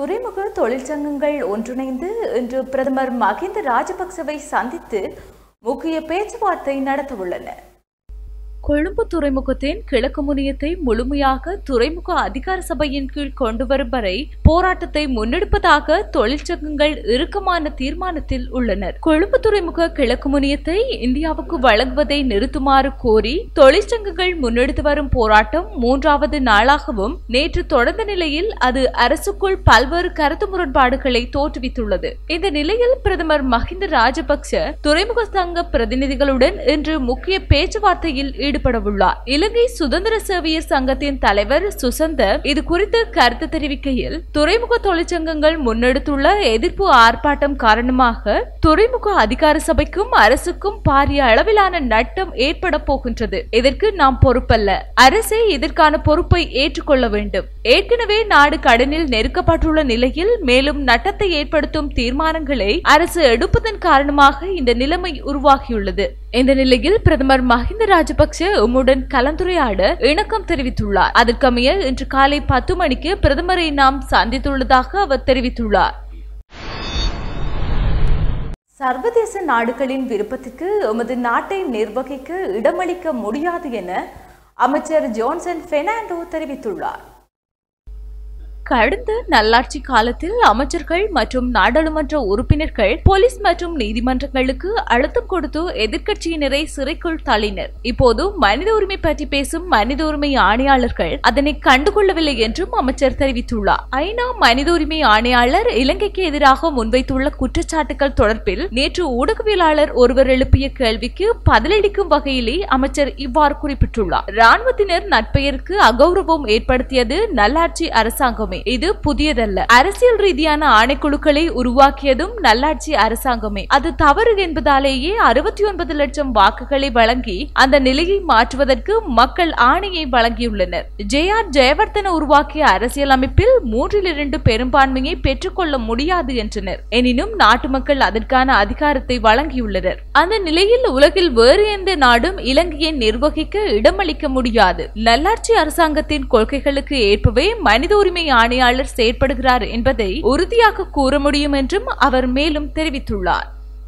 துறைமுக தொழிற்சங்கங்கள் ஒன்றிணைந்து இன்று பிரதமர் மகிந்த ராஜபக்சவை சந்தித்து முக்கிய பேச்சுவார்த்தை நடத்தவுள்ளன கொழும்பு துறைமுகத்தின் கிழக்கு முனையத்தை முழுமையாக துறைமுக அதிகார சபையின் கீழ் கொண்டு வரும் வரை போராட்டத்தை முன்னெடுப்பதாக தொழிற்சங்கங்கள் இறுக்கமான தீர்மானத்தில் உள்ளனர் கொழும்பு துறைமுக கிழக்கு முனையத்தை இந்தியாவுக்கு வழங்குவதை நிறுத்துமாறு கோரி தொழிற்சங்கங்கள் முன்னெடுத்து வரும் போராட்டம் மூன்றாவது நாளாகவும் நேற்று தொடர்ந்த நிலையில் அது அரசுக்குள் பல்வேறு கருத்து முரண்பாடுகளை தோற்றுவித்துள்ளது இந்த நிலையில் பிரதமர் மஹிந்த ராஜபக்ச துறைமுக சங்க பிரதிநிதிகளுடன் இன்று முக்கிய பேச்சுவார்த்தையில் ஈடுபடவுள்ளார் இலங்கை சுதந்திர சேவையர் சங்கத்தின் தலைவர் சுசந்த இது குறித்து கருத்து தெரிவிக்கையில் துறைமுக தொழிற்சங்கங்கள் முன்னெடுத்துள்ள எதிர்ப்பு ஆர்ப்பாட்டம் காரணமாக துறைமுக அதிகார சபைக்கும் அரசுக்கும் பாரிய அளவிலான நட்டம் ஏற்பட போகின்றது இதற்கு நாம் பொறுப்பல்ல அரசே இதற்கான பொறுப்பை ஏற்றுக்கொள்ள வேண்டும் ஏற்கனவே நாடு கடனில் நெருக்கப்பட்டுள்ள நிலையில் மேலும் நட்டத்தை ஏற்படுத்தும் தீர்மானங்களை அரசு எடுப்பதன் காரணமாக இந்த நிலைமை உருவாகியுள்ளது இந்த நிலையில் பிரதமர் மஹிந்த ராஜபக்ச உம்முடன் கலந்துரையாட இணக்கம் தெரிவித்துள்ளார் அதற்கமைய இன்று காலை பத்து மணிக்கு பிரதமரை நாம் சந்தித்துள்ளதாக அவர் தெரிவித்துள்ளார் சர்வதேச நாடுகளின் விருப்பத்திற்கு எமது நாட்டை நிர்வகிக்க இடமளிக்க முடியாது என அமைச்சர் ஜோன்சன் பெர்னாண்டோ தெரிவித்துள்ளார் கடந்த நல்லாட்சி காலத்தில் அமைச்சர்கள் மற்றும் நாடாளுமன்ற உறுப்பினர்கள் போலீஸ் மற்றும் நீதிமன்றங்களுக்கு அழுத்தம் கொடுத்து எதிர்க்கட்சியினரை சிறைக்குள் தள்ளினர் இப்போது மனித உரிமை பற்றி பேசும் மனித உரிமை ஆணையாளர்கள் அதனை கண்டுகொள்ளவில்லை என்றும் அமைச்சர் தெரிவித்துள்ளார் ஐநா மனித உரிமை ஆணையாளர் இலங்கைக்கு எதிராக முன்வைத்துள்ள குற்றச்சாட்டுகள் தொடர்பில் நேற்று ஊடகவியலாளர் ஒருவர் எழுப்பிய கேள்விக்கு பதிலளிக்கும் வகையிலே அமைச்சர் இவ்வாறு குறிப்பிட்டுள்ளார் ராணுவத்தினர் நட்பெயருக்கு அகௌரவம் ஏற்படுத்தியது நல்லாட்சி அரசாங்கமே இது புதியதல்ல அரசியல் ரீதியான ஆணைக்குழுக்களை உருவாக்கியதும் நல்லாட்சி அரசாங்கமே அது தவறு என்பதாலேயே அறுபத்தி ஒன்பது லட்சம் வாக்குகளை வழங்கி அந்த நிலையை மாற்றுவதற்கு மக்கள் ஆணையை வழங்கியுள்ளனர் ஜே ஆர் ஜெயவர்தன உருவாக்கிய அரசியல் அமைப்பில் மூன்றில் இரண்டு பெரும்பான்மையை பெற்றுக்கொள்ள முடியாது என்றனர் எனினும் நாட்டு மக்கள் அதற்கான அதிகாரத்தை வழங்கியுள்ளனர் அந்த நிலையில் உலகில் வேறு எந்த நாடும் இலங்கையை நிர்வகிக்க இடமளிக்க முடியாது நல்லாட்சி அரசாங்கத்தின் கொள்கைகளுக்கு ஏற்பவே மனித உரிமை ஆணையாளர் செயற்படுகிறார் என்பதை உறுதியாக கூற முடியும் என்றும் அவர் மேலும் தெரிவித்துள்ளார்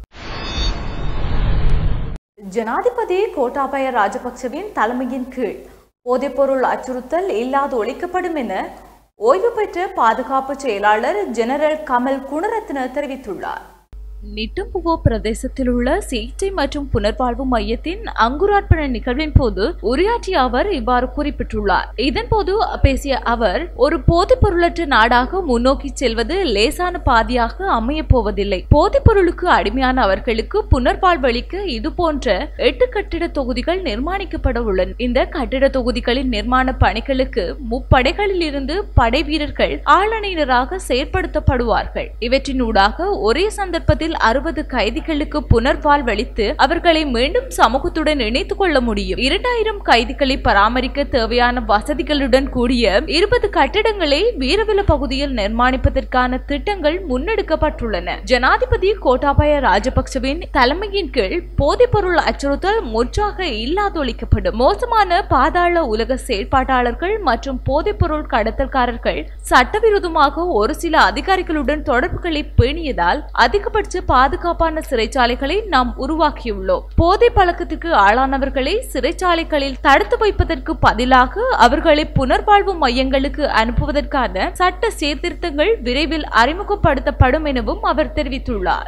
ஜனாதிபதி கோட்டாபய ராஜபக்சவின் தலைமையின் கீழ் போதைப்பொருள் அச்சுறுத்தல் இல்லாது ஒழிக்கப்படும் என ஓய்வு பெற்ற பாதுகாப்பு செயலாளர் ஜெனரல் கமல் குணரத்ன தெரிவித்துள்ளார் நிட்டும்புவோ பிரதேசத்தில் உள்ள சிகிச்சை மற்றும் புனர்வாழ்வு மையத்தின் அங்குரார்ப்பண நிகழ்வின் போது உரையாற்றிய அவர் இவ்வாறு குறிப்பிட்டுள்ளார் இதன்போது பேசிய அவர் ஒரு போதைப் பொருளற்ற நாடாக முன்னோக்கி செல்வது லேசான பாதையாக அமைய போவதில்லை போதைப் பொருளுக்கு அடிமையான அவர்களுக்கு புனர்வாழ்வளிக்க இது போன்ற எட்டு கட்டிட தொகுதிகள் நிர்மாணிக்கப்பட உள்ளன இந்த கட்டிட தொகுதிகளின் நிர்மாண பணிகளுக்கு முப்படைகளில் இருந்து படை வீரர்கள் ஆளணியினராக செயற்படுத்தப்படுவார்கள் இவற்றினூடாக ஒரே சந்தர்ப்பத்தில் அறுபது கைதிகளுக்கு புனர்வாழ்வளித்து அவர்களை மீண்டும் சமூகத்துடன் இணைத்துக் கொள்ள முடியும் இரண்டாயிரம் கைதிகளை பராமரிக்க தேவையான வசதிகளுடன் கூடிய இருபது கட்டிடங்களை வீரவில பகுதியில் நிர்மாணிப்பதற்கான திட்டங்கள் முன்னெடுக்கப்பட்டுள்ளன ஜனாதிபதி கோட்டாபய ராஜபக்சவின் தலைமையின் கீழ் போதைப்பொருள் அச்சுறுத்தல் முற்றாக இல்லாதொழிக்கப்படும் மோசமான பாதாள உலக செயற்பாட்டாளர்கள் மற்றும் போதைப்பொருள் கடத்தல்காரர்கள் சட்டவிரோதமாக ஒரு சில அதிகாரிகளுடன் தொடர்புகளை பேணியதால் அதிகபட்ச பாதுகாப்பான சிறைச்சாலைகளை நாம் உருவாக்கியுள்ளோம் போதை பழக்கத்துக்கு ஆளானவர்களை சிறைச்சாலைகளில் தடுத்து வைப்பதற்கு பதிலாக அவர்களை புனர்வாழ்வு மையங்களுக்கு அனுப்புவதற்கான சட்ட சீர்திருத்தங்கள் விரைவில் அறிமுகப்படுத்தப்படும் எனவும் அவர் தெரிவித்துள்ளார்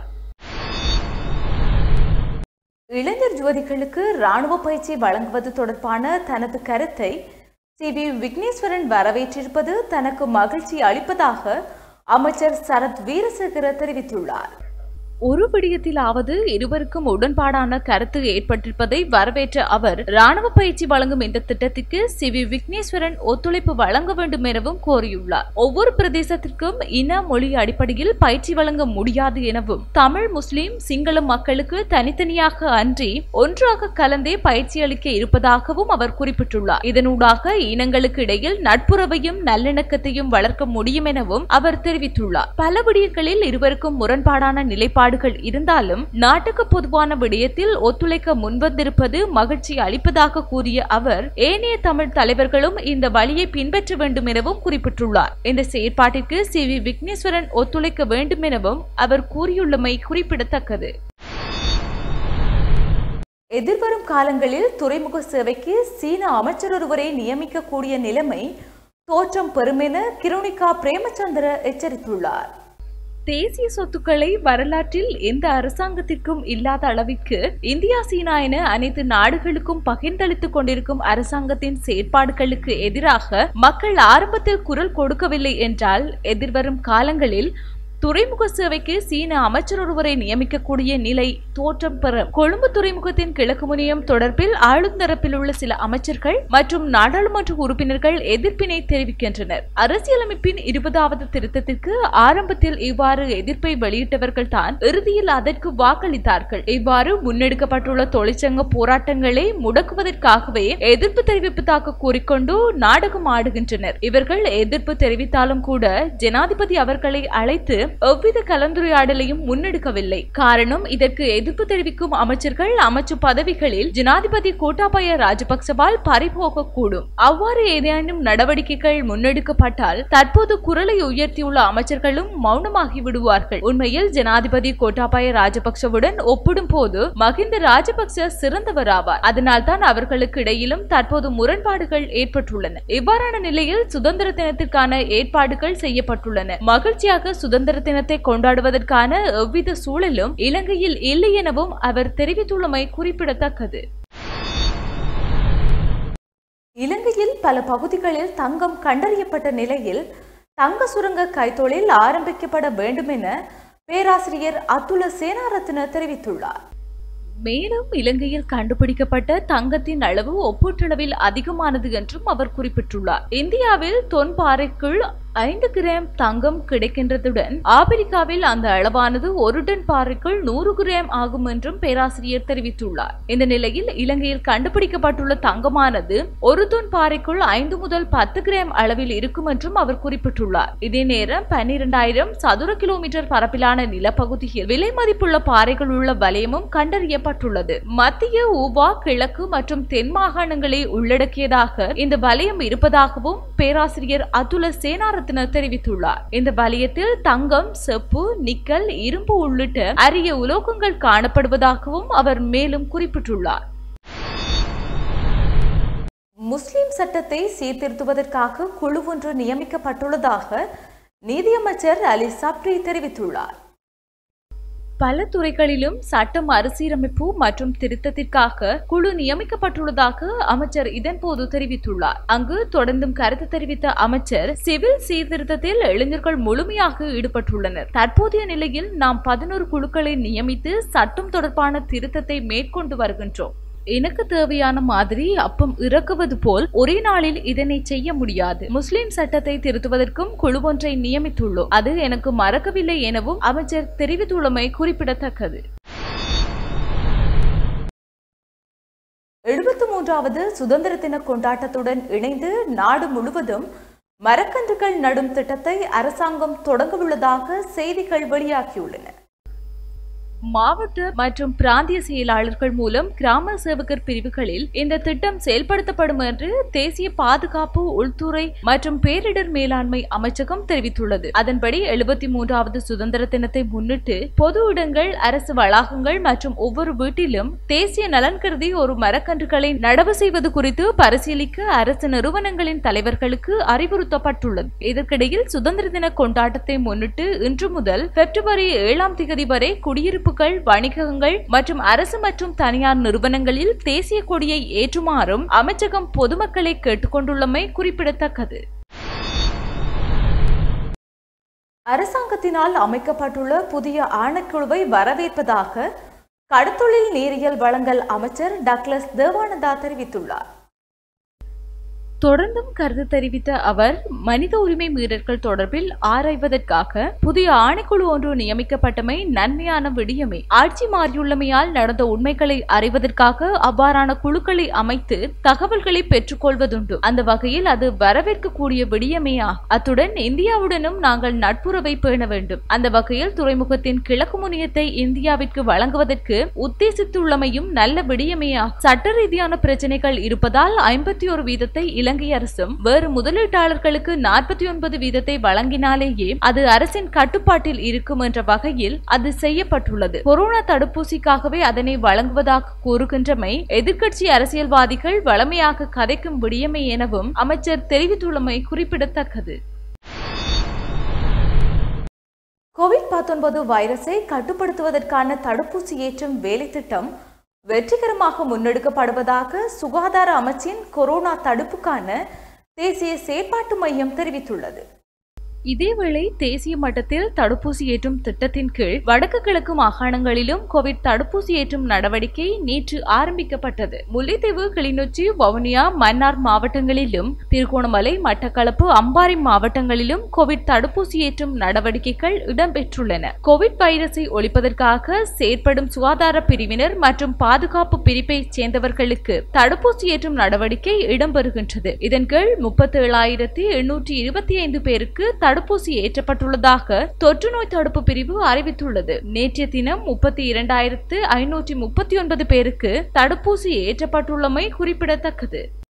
இளைஞர் ஜோதிகளுக்கு ராணுவ பயிற்சி வழங்குவது தொடர்பான தனது கருத்தை சி வி விக்னேஸ்வரன் வரவேற்றிருப்பது தனக்கு மகிழ்ச்சி அளிப்பதாக அமைச்சர் சரத் வீரசேகர தெரிவித்துள்ளார் ஒரு விடயத்திலாவது இருவருக்கும் உடன்பாடான கருத்து ஏற்பட்டிருப்பதை வரவேற்ற அவர் ராணுவ பயிற்சி வழங்கும் இந்த திட்டத்திற்கு சி வி விக்னேஸ்வரன் ஒத்துழைப்பு வழங்க வேண்டும் எனவும் கோரியுள்ளார் ஒவ்வொரு பிரதேசத்திற்கும் இன மொழி அடிப்படையில் பயிற்சி வழங்க முடியாது எனவும் தமிழ் முஸ்லிம் சிங்கள மக்களுக்கு தனித்தனியாக அன்றி ஒன்றாக கலந்தே பயிற்சி அளிக்க இருப்பதாகவும் அவர் குறிப்பிட்டுள்ளார் இதனூடாக இனங்களுக்கு இடையில் நட்புறவையும் நல்லிணக்கத்தையும் வளர்க்க முடியும் எனவும் அவர் தெரிவித்துள்ளார் பல விடயங்களில் இருவருக்கும் முரண்பாடான நிலைப்பாடு செயற்பாடுகள் இருந்தாலும் நாட்டுக்கு பொதுவான விடயத்தில் ஒத்துழைக்க முன்வந்திருப்பது மகிழ்ச்சி அளிப்பதாக கூறிய அவர் ஏனைய தமிழ் தலைவர்களும் இந்த வழியை பின்பற்ற வேண்டும் எனவும் குறிப்பிட்டுள்ளார் இந்த செயற்பாட்டிற்கு சி வி விக்னேஸ்வரன் ஒத்துழைக்க வேண்டும் எனவும் அவர் கூறியுள்ளமை குறிப்பிடத்தக்கது எதிர்வரும் காலங்களில் துறைமுக சேவைக்கு சீன அமைச்சர் ஒருவரை நியமிக்கக்கூடிய நிலைமை தோற்றம் பெறும் என கிருணிகா பிரேமச்சந்திர எச்சரித்துள்ளார் தேசிய சொத்துக்களை வரலாற்றில் எந்த அரசாங்கத்திற்கும் இல்லாத அளவிற்கு இந்தியா சீனா என அனைத்து நாடுகளுக்கும் பகிர்ந்தளித்துக் கொண்டிருக்கும் அரசாங்கத்தின் செயற்பாடுகளுக்கு எதிராக மக்கள் ஆரம்பத்தில் குரல் கொடுக்கவில்லை என்றால் எதிர்வரும் காலங்களில் துறைமுக சேவைக்கு சீன அமைச்சர் ஒருவரை நியமிக்கக்கூடிய நிலை தோற்றம் பெறும் கொழும்பு துறைமுகத்தின் கிழக்கு முனையம் தொடர்பில் ஆளும் தரப்பில் உள்ள சில அமைச்சர்கள் மற்றும் நாடாளுமன்ற உறுப்பினர்கள் எதிர்ப்பினை தெரிவிக்கின்றனர் அரசியலமைப்பின் இருபதாவது திருத்தத்திற்கு ஆரம்பத்தில் இவ்வாறு எதிர்ப்பை வெளியிட்டவர்கள் தான் இறுதியில் அதற்கு வாக்களித்தார்கள் இவ்வாறு முன்னெடுக்கப்பட்டுள்ள தொழிற்சங்க போராட்டங்களை முடக்குவதற்காகவே எதிர்ப்பு தெரிவிப்பதாக கூறிக்கொண்டு நாடகம் ஆடுகின்றனர் இவர்கள் எதிர்ப்பு தெரிவித்தாலும் கூட ஜனாதிபதி அவர்களை அழைத்து எவ்வித கலந்துரையாடலையும் முன்னெடுக்கவில்லை காரணம் இதற்கு எதிர்ப்பு தெரிவிக்கும் அமைச்சர்கள் அமைச்சு பதவிகளில் ஜனாதிபதி கோட்டாபய ராஜபக்சவால் பறிபோகக்கூடும் அவ்வாறு ஏதேனும் நடவடிக்கைகள் முன்னெடுக்கப்பட்டால் தற்போது குரலை உயர்த்தியுள்ள அமைச்சர்களும் மௌனமாகி விடுவார்கள் உண்மையில் ஜனாதிபதி கோட்டாபய ராஜபக்சவுடன் ஒப்பிடும் போது மகிந்த ராஜபக்ச சிறந்தவராவார் அதனால் தான் அவர்களுக்கு இடையிலும் தற்போது முரண்பாடுகள் ஏற்பட்டுள்ளன இவ்வாறான நிலையில் சுதந்திர தினத்திற்கான ஏற்பாடுகள் செய்யப்பட்டுள்ளன மகிழ்ச்சியாக சுதந்திர தினத்தை கொண்டாடுவதற்கான எவ்வித சூழலும் இலங்கையில் இல்லை எனவும் அவர் தெரிவித்துள்ளமை குறிப்பிடத்தக்கது இலங்கையில் பல பகுதிகளில் தங்கம் கண்டறியப்பட்ட நிலையில் தங்க சுரங்க கைத்தொழில் ஆரம்பிக்கப்பட வேண்டும் என பேராசிரியர் அத்துல சேனாரத்ன தெரிவித்துள்ளார் மேலும் இலங்கையில் கண்டுபிடிக்கப்பட்ட தங்கத்தின் அளவு ஒப்பீட்டளவில் அதிகமானது என்றும் அவர் குறிப்பிட்டுள்ளார் இந்தியாவில் தொன்பாறைக்குள் ஐந்து கிராம் தங்கம் கிடைக்கின்றதுடன் ஆப்பிரிக்காவில் அந்த அளவானது ஒரு டன் பாறைக்குள் நூறு கிராம் ஆகும் என்றும் பேராசிரியர் தெரிவித்துள்ளார் இந்த நிலையில் இலங்கையில் கண்டுபிடிக்கப்பட்டுள்ள தங்கமானது ஒரு தொன் பாறைக்குள் ஐந்து முதல் பத்து கிராம் அளவில் இருக்கும் என்றும் அவர் குறிப்பிட்டுள்ளார் இதே நேரம் பன்னிரண்டாயிரம் சதுர கிலோமீட்டர் பரப்பிலான நிலப்பகுதியில் விலை மதிப்புள்ள பாறைகள் உள்ள வலயமும் கண்டறியப்பட்டுள்ளது மத்திய ஊவா கிழக்கு மற்றும் தென் மாகாணங்களை உள்ளடக்கியதாக இந்த வலயம் இருப்பதாகவும் பேராசிரியர் அதுல சேனாரத்ன தெரிவித்துள்ளார் இந்த வலயத்தில் தங்கம் செப்பு நிக்கல் இரும்பு உள்ளிட்ட அரிய உலோகங்கள் காணப்படுவதாகவும் அவர் மேலும் குறிப்பிட்டுள்ளார் முஸ்லிம் சட்டத்தை சீர்திருத்துவதற்காக குழு ஒன்று நியமிக்கப்பட்டுள்ளதாக நீதியமைச்சர் அலி சப்ரி தெரிவித்துள்ளார் பல துறைகளிலும் சட்ட மறுசீரமைப்பு மற்றும் திருத்தத்திற்காக குழு நியமிக்கப்பட்டுள்ளதாக அமைச்சர் இதன்போது தெரிவித்துள்ளார் அங்கு தொடர்ந்தும் கருத்து தெரிவித்த அமைச்சர் சிவில் சீர்திருத்தத்தில் இளைஞர்கள் முழுமையாக ஈடுபட்டுள்ளனர் தற்போதைய நிலையில் நாம் பதினோரு குழுக்களை நியமித்து சட்டம் தொடர்பான திருத்தத்தை மேற்கொண்டு வருகின்றோம் எனக்கு தேவையான மாதிரி அப்பம் இறக்குவது போல் ஒரே நாளில் இதனை செய்ய முடியாது முஸ்லிம் சட்டத்தை திருத்துவதற்கும் குழு ஒன்றை நியமித்துள்ளோம் அது எனக்கு மறக்கவில்லை எனவும் அமைச்சர் தெரிவித்துள்ளமை குறிப்பிடத்தக்கது எழுபத்தி மூன்றாவது சுதந்திர தின கொண்டாட்டத்துடன் இணைந்து நாடு முழுவதும் மரக்கன்றுகள் நடும் திட்டத்தை அரசாங்கம் தொடங்கவுள்ளதாக செய்திகள் வெளியாகியுள்ளன மாவட்ட மற்றும் பிராந்திய செயலாளர்கள் மூலம் கிராம சேவகர் பிரிவுகளில் இந்த திட்டம் செயல்படுத்தப்படும் என்று தேசிய பாதுகாப்பு உள்துறை மற்றும் பேரிடர் மேலாண்மை அமைச்சகம் தெரிவித்துள்ளது அதன்படி எழுபத்தி மூன்றாவது சுதந்திர தினத்தை முன்னிட்டு பொது இடங்கள் அரசு வளாகங்கள் மற்றும் ஒவ்வொரு வீட்டிலும் தேசிய நலன் கருதி ஒரு மரக்கன்றுகளை நடவு செய்வது குறித்து பரிசீலிக்க அரசு நிறுவனங்களின் தலைவர்களுக்கு அறிவுறுத்தப்பட்டுள்ளது இதற்கிடையில் சுதந்திர தின கொண்டாட்டத்தை முன்னிட்டு இன்று முதல் பிப்ரவரி ஏழாம் திகதி வரை குடியிருப்பு அமைப்புகள் வணிகங்கள் மற்றும் அரசு மற்றும் தனியார் நிறுவனங்களில் தேசிய கொடியை ஏற்றுமாறும் அமைச்சகம் பொதுமக்களை கேட்டுக்கொண்டுள்ளமை குறிப்பிடத்தக்கது அரசாங்கத்தினால் அமைக்கப்பட்டுள்ள புதிய ஆணைக்குழுவை வரவேற்பதாக கடத்தொழில் நீரியல் வழங்கல் அமைச்சர் டக்ளஸ் தேவானந்தா தெரிவித்துள்ளார் தொடர்ந்தும் கருத்து தெரிவித்த அவர் மனித உரிமை மீறல்கள் தொடர்பில் ஆராய்வதற்காக புதிய ஆணைக்குழு ஒன்று நியமிக்கப்பட்டமை நன்மையான விடயமே ஆட்சி மாறியுள்ளமையால் நடந்த உண்மைகளை அறிவதற்காக அவ்வாறான குழுக்களை அமைத்து தகவல்களை பெற்றுக்கொள்வதுண்டு அந்த வகையில் அது வரவேற்கக்கூடிய விடயமே ஆகும் அத்துடன் இந்தியாவுடனும் நாங்கள் நட்புறவை பேண வேண்டும் அந்த வகையில் துறைமுகத்தின் கிழக்கு முனையத்தை இந்தியாவிற்கு வழங்குவதற்கு உத்தேசித்துள்ளமையும் நல்ல விடயமே ஆகும் சட்ட ரீதியான பிரச்சனைகள் இருப்பதால் ஐம்பத்தி ஒரு வீதத்தை இலங்கை அரசும் வேறு முதலீட்டாளர்களுக்கு நாற்பத்தி ஒன்பது வீதத்தை வழங்கினாலேயே அது அரசின் கட்டுப்பாட்டில் இருக்கும் என்ற வகையில் அது செய்யப்பட்டுள்ளது கொரோனா தடுப்பூசிக்காகவே அதனை வழங்குவதாக கூறுகின்றமை எதிர்க்கட்சி அரசியல்வாதிகள் வளமையாக கதைக்கும் விடியமை எனவும் அமைச்சர் தெரிவித்துள்ளமை குறிப்பிடத்தக்கது கோவிட் பத்தொன்பது வைரஸை கட்டுப்படுத்துவதற்கான தடுப்பூசி ஏற்றும் வேலை திட்டம் வெற்றிகரமாக முன்னெடுக்கப்படுவதாக சுகாதார அமைச்சின் கொரோனா தடுப்புக்கான தேசிய செயற்பாட்டு மையம் தெரிவித்துள்ளது இதேவேளை தேசிய மட்டத்தில் தடுப்பூசி ஏற்றும் திட்டத்தின் கீழ் வடக்கு கிழக்கு மாகாணங்களிலும் கோவிட் தடுப்பூசி ஏற்றும் நடவடிக்கை நேற்று ஆரம்பிக்கப்பட்டது முல்லைத்தீவு கிளிநொச்சி வவுனியா மன்னார் மாவட்டங்களிலும் திருகோணமலை மட்டக்களப்பு அம்பாறை மாவட்டங்களிலும் கோவிட் தடுப்பூசி ஏற்றும் நடவடிக்கைகள் இடம்பெற்றுள்ளன கோவிட் வைரஸை ஒழிப்பதற்காக செயற்படும் சுகாதார பிரிவினர் மற்றும் பாதுகாப்பு பிரிப்பை சேர்ந்தவர்களுக்கு தடுப்பூசி ஏற்றும் நடவடிக்கை இடம்பெறுகின்றது இதன் கீழ் முப்பத்தி ஏழாயிரத்தி எண்ணூற்றி இருபத்தி ஐந்து பேருக்கு தடுப்பூசி ஏற்றப்பட்டுள்ளதாக தொற்று நோய் தடுப்பு பிரிவு அறிவித்துள்ளது நேற்றைய தினம் முப்பத்தி இரண்டாயிரத்து ஐநூற்றி முப்பத்தி ஒன்பது பேருக்கு தடுப்பூசி ஏற்றப்பட்டுள்ளமை குறிப்பிடத்தக்கது